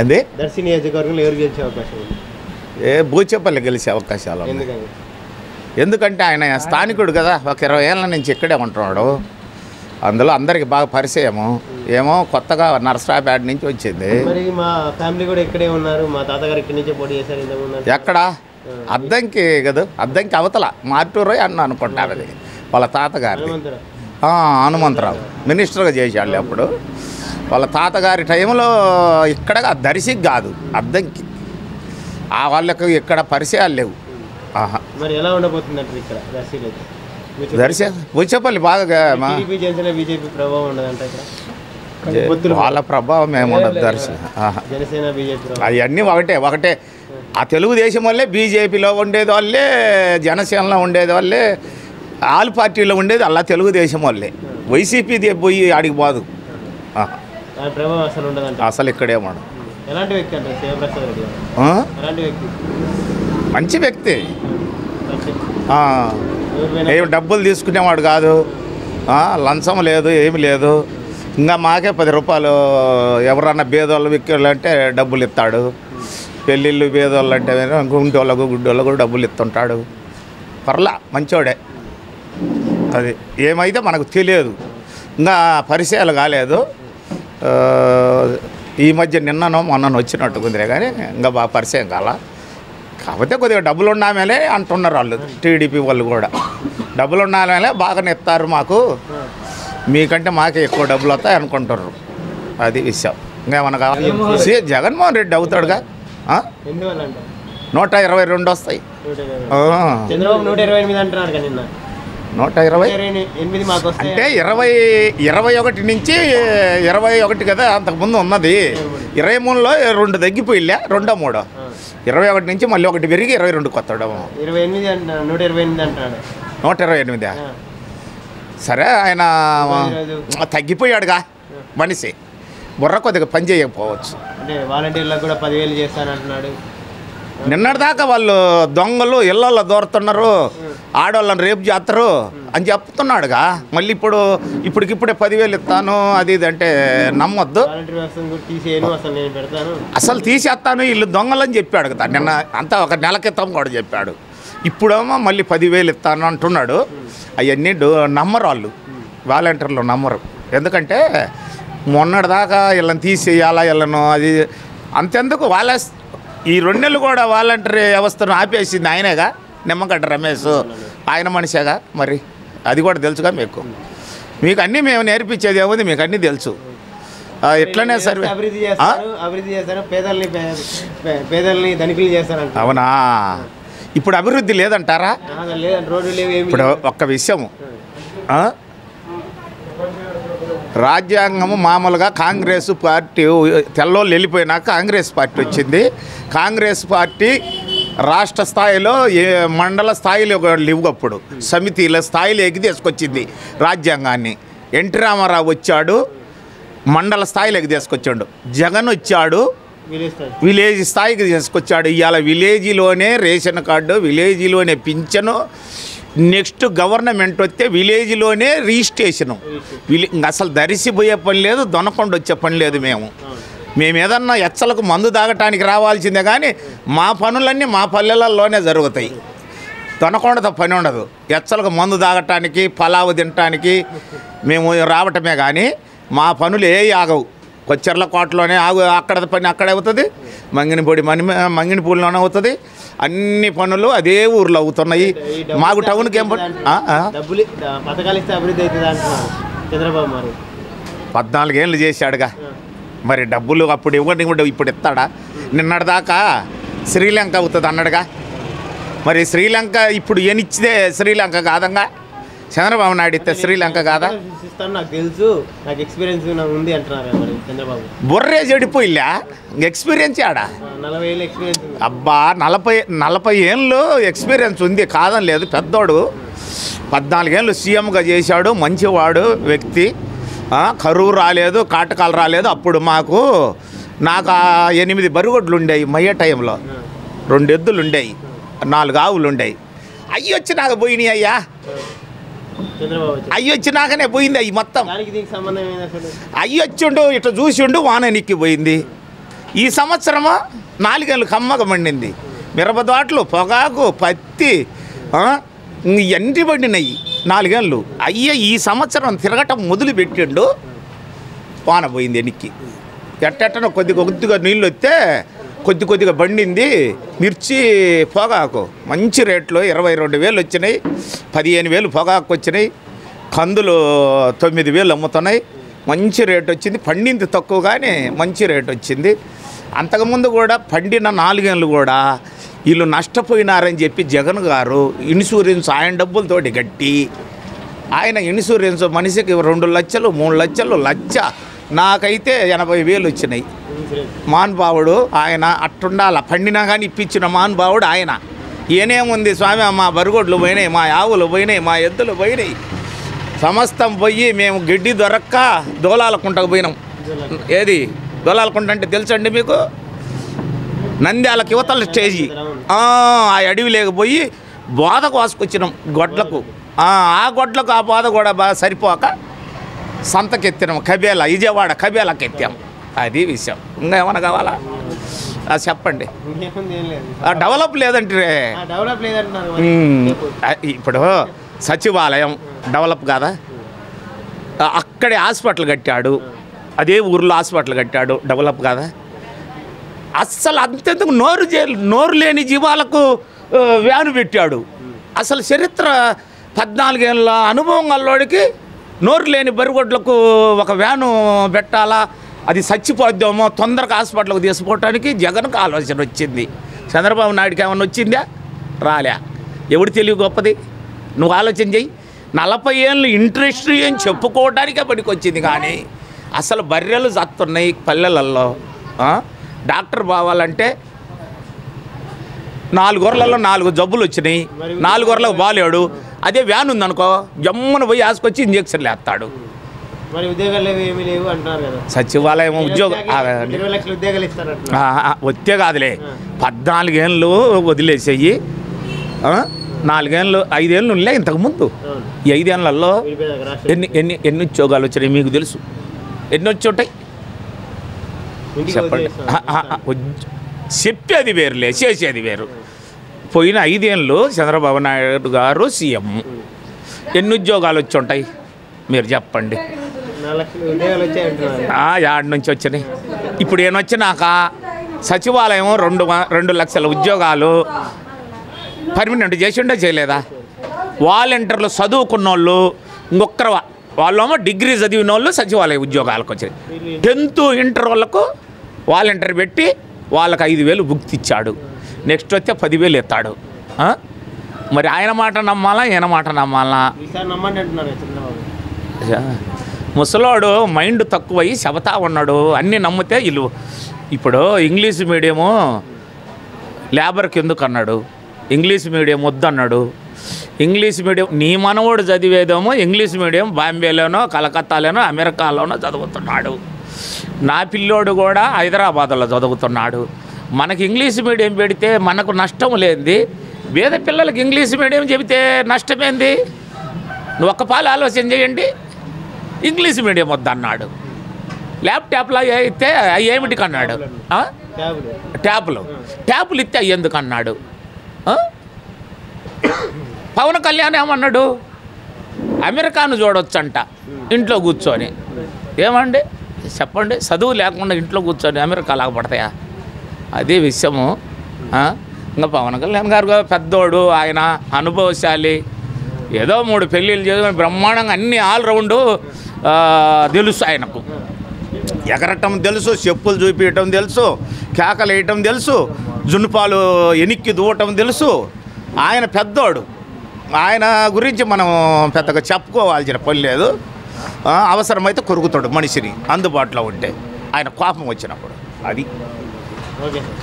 అంది దర్శి నియోజకవర్గంలో ఎవరు గెలిచే అవకాశం ఉంది ఏ బూచేపల్లి గెలిచే అవకాశాలు ఉన్నాయి. ఎందుకని ఎందుకంటే ఆయన స్థానికుడు కదా ఒక ఇరవై ఏళ్ళ నుంచి ఇక్కడే ఉంటున్నాడు అందులో అందరికి బాగా పరిచయము ఏమో కొత్తగా నర్సరాపేట నుంచి వచ్చింది మరి మా ఫ్యామిలీ కూడా ఇక్కడే ఉన్నారు మా తాతగారు ఇక్కడి నుంచే పోటీ చేశారు ఇంతకుముందు ఎక్కడ అద్దంకి కదా అద్దంకి అవతల మార్టూరు అన్న అనుకుంటారు అది వాళ్ళ తాతగారిది హనుమంతరావు ఆ, హనుమంతరావు మినిస్టర్గా చేశాడు అప్పుడు వాళ్ళ తాతగారి టైంలో ఇక్కడ దర్శికి కాదు అద్దంకి ఆ వాళ్ళకు ఇక్కడ పరిచయాలు లేవు ఆహా మరి ఎలా ఉండబోతుంది అంటారు ఇక్కడ దర్శిలో అయితే? మీరు దర్శ బుచ్చపల్లి బాగా మా- టీడీపీ జనసేన బీజేపీ ప్రభావం ఉండదంట ఇక్కడ పొత్తులు వాళ్ళ ప్రభావం ఏముండదు దర్శనం ఆహా. జనసేన బీజేపీ ప్రభావం అవన్నీ ఒకటే ఒకటే ఆ తెలుగుదేశం వల్లే బీజేపీలో ఉండేది వాళ్ళే జనసేనలో ఉండేది వాళ్ళే ఆల్ పార్టీలో ఉండేది అలా తెలుగుదేశం వాళ్ళే వైసీపీ పోయి ఆడికి పోదు ఆహా. దాని ప్రభావం అసలు ఉండదంట అసలు ఇక్కడే ఉండదు ఎలాంటి వ్యక్తి అంటారు శివప్రసాద్ రెడ్డి గారు ఆ? ఎలాంటి వ్యక్తి మంచి వ్యక్తి అంటే ఆ. ఎవరిపైనా ఏం డబ్బులు తీసుకునేవాడు కాదు ఆ, లంచం లేదు ఏమి లేదు ఇంకా మాకే పది రూపాయలు ఎవరన్నా బేదోళ్ళు విక్కేళ్ళు అంటే డబ్బులు ఇస్తాడు పెళ్ళిళ్ళు బేదోళ్ళు అంటే గుంటోళ్ళకు గుడ్డోళ్ళకు డబ్బులు ఇస్తుంటాడు పర్లా మంచోడే అది ఏమైతే మనకు తెలియదు ఇంకా పరిచయాలు కాలేదు ఆ, ఈ మధ్య నిన్ననో మొన్ననో వచ్చినట్టు కుదిరే కానీ ఇంకా బాగా పరిచయం కాల కాకపోతే కొద్దిగా డబ్బులు ఉన్నామేలే అంటున్నారు వాళ్ళు టీడీపీ వాళ్ళు కూడా డబ్బులు ఉన్నామేలే బాగా నెత్తారు మాకు మీకంటే మాకే ఎక్కువ డబ్బులు వస్తాయి అనుకుంటారు అది విషయం ఇంకేమన్నా కావాలి సి జగన్మోహన్ రెడ్డి అవుతాడుగా ఆ? ఎందువల్ల అంటారు నూట ఇరవై రెండు వస్తాయి నూట ఇరవై ఆ, చంద్రబాబు నూట ఇరవై ఎనిమిది అంటున్నారు కదా నిన్న నూట ఇరవై నూట ఇరవై ఎనిమిది మాకు వస్తాయి అంటే ఇరవై ఇరవై ఒకటి నుంచి ఇరవై ఒకటి కదా అంతకుముందు ఉన్నది ఇరవై మూడులో రెండు తగ్గిపోయిలే రెండో మూడో ఇరవై ఒకటి నుంచి మళ్ళీ ఒకటి పెరిగి ఇరవై రెండు కొత్తడు ఇరవై ఎనిమిది అంటున్నాడు నూట ఇరవై ఎనిమిది అంటున్నాడు నూట ఇరవై ఎనిమిది ఆ. సరే ఆయన ఈరోజు తగ్గిపోయాడుగా మనిషి బుర్ర కొద్దిగా పని చేయకపోవచ్చు అంటే వాలంటీర్లకు కూడా పదివేలు చేస్తానంటున్నాడు నిన్నటిదాకా వాళ్ళు దొంగలు ఇళ్ళల్లో దూరుతున్నారు ఆడవాళ్ళని రేపు చేస్తారు అని చెప్తున్నాడుగా మళ్ళీ ఇప్పుడు ఇప్పటికిప్పుడే పదివేలు ఇస్తాను అది ఇది అంటే నమ్మొద్దు వాలంటీర్ వ్యవస్థను కూడా తీసేయను అసలు నేను పెడతాను అసలు తీసేస్తాను వీళ్ళు దొంగలని చెప్పాడు కదా నిన్న అంతా ఒక నెల క్రితం కూడా చెప్పాడు ఇప్పుడేమో మళ్ళీ పదివేలు ఇస్తాను అంటున్నాడు అవన్నీ డో నమ్మరు వాళ్ళు వాలంటీర్లు నమ్మరు ఎందుకంటే మొన్నటిదాకా వీళ్ళని తీసేయాలా వీళ్ళను అది అంతెందుకు వాళ్ళ ఈ రెండు నెలలు కూడా వాలంటీర్ వ్యవస్థను ఆపేసింది ఆయనేగా నిమ్మగడ్డ రమేష్ ఆయన మనిషేగా మరి అది కూడా తెలుసుగా మీకు మీకు అన్నీ మేము నేర్పించేది ఏముంది మీకు అన్నీ తెలుసు ఆ, ఎట్లనే సర్వే అభివృద్ధి ఆ? చేస్తారు అభివృద్ధి చేస్తారు పేదల్ని పే- పే- పేదల్ని ధనికులు చేస్తారంట అవునా ఇప్పుడు అభివృద్ధి లేదంటారా అసలు లేదంట రోడ్డు లేవు ఏమి ఇప్పుడు ఒక్క విషయము ఆ? రాజ్యాంగము మామూలుగా కాంగ్రెస్ పార్టీ తెల్లోళ్ళు వెళ్ళిపోయినాక కాంగ్రెస్ పార్టీ వచ్చింది కాంగ్రెస్ పార్టీ రాష్ట్ర స్థాయిలో ఏ మండల స్థాయిలో కూడా లేవు అప్పుడు సమితిల స్థాయిలోకి తీసుకొచ్చింది రాజ్యాంగాన్ని ఎన్టీ రామారావు వచ్చాడు మండల స్థాయిలోకి తీసుకొచ్చాడు జగన్ వచ్చాడు వీలేస్తారు విలేజ్ స్థాయికి తీసుకొచ్చాడు ఇవాళ విలేజ్లోనే రేషన్ కార్డు విలేజ్లోనే పింఛను నెక్స్ట్ గవర్నమెంట్ వస్తే విలేజ్లోనే రిజిస్ట్రేషను విలే ఇంక అసలు దరిసిపోయే పని లేదు దొనకొండ వచ్చే పని లేదు మేము మేము ఏదన్నా ఎచ్చలకు మందు తాగటానికి రావాల్సిందే కానీ మా పనులన్నీ మా పల్లెలలోనే జరుగుతాయి దొనకొండతో పని ఉండదు ఎచ్చలకు మందు తాగటానికి పలావు తినటానికి మేము రావటమే కానీ మా పనులు ఏ ఆగవు కొచ్చెర్ల కోటలోనే ఆగు అక్కడ పని అక్కడే అవుతుంది మంగినపూడి మని మంగినపూడిలోనే అవుతుంది అన్ని పనులు అదే ఊర్లో అవుతున్నాయి మాకు టౌన్కి ఏం పని ఆ, ఆ. డబ్బులు ద- పథకాలు ఇస్తే అభివృద్ధి అవుతుంది అంటున్నారు చంద్రబాబు మరి పద్నాలుగేళ్ళు చేశాడుగా మరి డబ్బులు అప్పుడు ఇవ్వండి కూడా ఇప్పుడు ఇస్తాడా నిన్నటిదాకా శ్రీలంక అవుతుంది అన్నాడుగా మరి శ్రీలంక ఇప్పుడు ఏనిచ్చితే శ్రీలంక కాదంగా చంద్రబాబు నాయుడు ఇస్తే శ్రీలంక కాదా ఇస్తాను నాకు తెలుసు నాకు ఎక్స్పీరియన్స్ ఉంది అంటున్నారు కదా మరి చంద్రబాబు బుర్రే చెడిపోయిలా ఎక్స్పీరియన్స్ ఆడా ఆ, నలభై ఏళ్ళు ఎక్స్పీరియన్స్ ఉంది అబ్బా నలభై నలభై ఏళ్ళు ఎక్స్పీరియన్స్ ఉంది కాదని లేదు పెద్దోడు పద్నాలుగేళ్ళు సీఎంగా చేశాడు మంచివాడు వ్యక్తి ఆ, కరువు రాలేదు కాటకాలు రాలేదు అప్పుడు మాకు నాకు ఆ ఎనిమిది బరిగొడ్లు ఉండేవి మయ్య టైంలో రెండు ఎద్దులు ఉండేవి నాలుగు ఆవులు ఉండేవి అయ్యి వచ్చి నాకు పోయినాయి అయ్యా చంద్రబాబు వచ్చి అయ్యి వచ్చినాకనే పోయింది అయ్యి మొత్తం దానికి దీనికి సంబంధం ఏంది అసలు అయ్యి వచ్చిండు ఇట్లా చూసిండు వాన ఎక్కి పోయింది ఈ సంవత్సరము నాలుగేళ్ళు కమ్మగ పండింది మిరపదోటలు పొగాకు పత్తి ఆ, ఇవన్నీ పండినాయి నాలుగేళ్ళు అయ్యే ఈ సంవత్సరం తిరగటం మొదలు పెట్టిండు వాన పోయింది ఎనికి ఎట్టెట్టనో కొద్ది కొద్దిగా నీళ్ళు వస్తే కొద్ది కొద్దిగా బండింది మిర్చి పొగాకు మంచి రేట్లో ఇరవై రెండు వేలు వచ్చినాయి పదిహేను వేలు పొగాకు వచ్చినాయి కందులు తొమ్మిది వేలు అమ్ముతున్నాయి మంచి రేట్ వచ్చింది పండింది తక్కువగానే మంచి రేట్ వచ్చింది అంతకుముందు కూడా పండిన నాలుగేళ్ళు కూడా వీళ్ళు నష్టపోయినారని చెప్పి జగన్ గారు ఇన్సూరెన్స్ ఆయన డబ్బులతోటి కట్టి ఆయన ఇన్సూరెన్స్ మనిషికి రెండు లక్షలు మూడు లక్షలు లక్ష నాకైతే ఎనభై వేలు వచ్చినాయి ఇన్సూరెన్స్ మాన్బావుడు ఆయన అట్టుండాల పండినా కానీ ఇప్పించిన మాన్బావుడు ఆయన ఈయనేముంది స్వామి మా బరుగొడ్లు పోయినాయి మా ఆవులు పోయినాయి మా ఎద్దులు పోయినాయి సమస్తం పోయి మేము గడ్డి దొరక్క దోలాలకుంటకు పోయినాం ఏది దోలాలకుంట అంటే తెలుసండి మీకు నంద్యాలకు యువతల స్టేజీ ఆ ఆ అడవి లేకపోయి బోధ కోసుకొచ్చినాం గొడ్లకు ఆ ఆ గొడ్లకు ఆ బోధ కూడా బాగా సరిపోక సంతకెత్తినాం కబేలా విజయవాడ కబేలాకి ఎత్తాం అది విషయం ఇంకా ఏమైనా కావాలా ఆ, చెప్పండి ఇంకేముంది ఏం లేదు ఆ, డెవలప్ లేదంటే ఆ, డెవలప్ లేదంటున్నారు మరి. మ్మ్. చెప్పు. ఆ, ఇప్పుడు సచివాలయం డెవలప్ కాదా ఆ, అక్కడే హాస్పిటల్ కట్టాడు అదే ఊర్లో హాస్పిటల్ కట్టాడు డెవలప్ కాదా అస్సలు అంతెందుకు నోరు చే- నోరు లేని జీవాలకు ఆ, వ్యాను పెట్టాడు అసలు చరిత్ర పద్నాలుగేళ్ళ అనుభవం గల్లోడికి నోరు లేని బరిగొడ్లకు ఒక వ్యాను పెట్టాలా అది చచ్చిపోద్దామో తొందరగా హాస్పిటల్కి తీసుకుపోవటానికి జగన్కు ఆలోచన వచ్చింది చంద్రబాబు నాయుడుకి ఏమన్నా వచ్చిందా రాలే ఎవడు తెలివి గొప్పది నువ్వు ఆలోచన చెయ్యి నలభై ఏళ్ళు ఇంట్రెస్ట్ అని చెప్పుకోవడానికే పనికొచ్చింది కానీ అసలు బర్రెలు చస్తున్నాయి పల్లెలలో ఆ? డాక్టర్ బావాలంటే నాలుగు గొర్రెలలో నాలుగు జబ్బులు వచ్చినాయి నాలుగు గొర్రెలకు బాలేడు అదే వ్యాన్ ఉందనుకో జమ్మున పోయి ఆసుకొచ్చి ఇంజక్షన్లు వేస్తాడు మరి ఉద్యోగాలు లేవు ఏమీ లేవు అంటున్నారు కదా సచివాలయం ఉద్యోగం ఆ, ఇరవై లక్షల ఉద్యోగాలు ఇస్తారంటున్నారు ఆ, ఆ, వచ్చే కాదులే పద్నాలుగేళ్ళు వదిలేసేయి ఆ? నాలుగేళ్ళు ఐదేళ్ళు ఉండే ఇంతకుముందు అవును ఈ ఐదేళ్లలో విడిపోయాక రాష్ట్రం ఎన్ని ఎన్ని ఎన్ని ఉద్యోగాలు వచ్చినాయి మీకు తెలుసు ఎన్ని వచ్చి ఉంటాయి ఇంటికి చెప్పండి వదిలేస్తారు. ఆ, ఆ, ఆ, ఉద్- చెప్పేది వేరులే చేసేది వేరు పోయిన ఐదేళ్ళు చంద్రబాబు నాయుడు గారు సీఎం ఎన్ని ఉద్యోగాలు వచ్చి ఉంటాయి మీరు చెప్పండి నాలుగు లక్షల ఉద్యోగాలు వచ్చాయి అంటున్నారు ఆ, యాడ్ నుంచి వచ్చినాయి ఇప్పుడు ఏమొచ్చినాక సచివాలయం రెండు వ- రెండు లక్షల ఉద్యోగాలు పర్మనెంట్ చేసిండో చేయలేదా వాలంటీర్లు చదువుకున్న వాళ్ళు ఇంకొకరు వాళ్ళేమో డిగ్రీ చదివిన వాళ్ళు సచివాలయ ఉద్యోగాలకు వచ్చాయి టెన్త్ ఇంటర్ వాళ్ళకు వాలంటీర్ పెట్టి వాళ్ళకి ఐదు వేలు భుక్తి ఇచ్చాడు నెక్స్ట్ వస్తే పదివేలు ఎత్తాడు ఆ? మరి ఆయన మాట నమ్మాలా ఈయన మాట నమ్మాలా ఈసారి నమ్మండి అంటున్నారు చంద్రబాబు యా. ముసలోడు మైండ్ తక్కువై చెబతా ఉన్నాడు అన్నీ నమ్మితే వీళ్ళు ఇప్పుడు ఇంగ్లీష్ మీడియము లేబర్కి ఎందుకు అన్నాడు ఇంగ్లీష్ మీడియం వద్దన్నాడు ఇంగ్లీష్ మీడియం నీ మనవడు చదివేదేమో ఇంగ్లీష్ మీడియం బాంబేలోనో కలకత్తాలోనో అమెరికాలోనో చదువుతున్నాడు నా పిల్లోడు కూడా హైదరాబాద్లో చదువుతున్నాడు మనకి ఇంగ్లీష్ మీడియం పెడితే మనకు నష్టం లేనిది వేద పిల్లలకి ఇంగ్లీష్ మీడియం చెబితే నష్టమేంది నువ్వు ఒక్క పాలు ఆలోచన చేయండి ఇంగ్లీష్ మీడియం వద్దన్నాడు ల్యాప్టాప్లో అయితే అవి ఏమిటికి అన్నాడు ఆ? ట్యాబులు ట్యాపులు ట్యాపులు ఇస్తే అవి ఎందుకు అన్నాడు ఆ? పవన్ కళ్యాణ్ ఏమన్నాడు అమెరికాను చూడొచ్చంట ఇంట్లో కూర్చొని ఏమండి చెప్పండి చదువు లేకుండా ఇంట్లో కూర్చొని అమెరికా లాగా పడతాయా అదే విషయము ఆ? ఇంకా పవన్ కళ్యాణ్ గారు కూడా పెద్దోడు ఆయన అనుభవశాలి ఏదో మూడు పెళ్ళిళ్ళు చేసుకొని బ్రహ్మాండంగా అన్ని ఆల్రౌండ్ తెలుసు ఆయనకు ఎగరటం తెలుసు చెప్పులు చూపించటం తెలుసు కేకలు వేయటం తెలుసు జున్నుపాలు ఎనిక్కి దూవటం తెలుసు ఆయన పెద్దోడు ఆయన గురించి మనం పెద్దగా చెప్పుకోవాల్సిన పని లేదు ఆ, అవసరమైతే కొరుకుతాడు మనిషిని అందుబాటులో ఉంటే ఆయన కోపం వచ్చినప్పుడు అది ఓకే సార్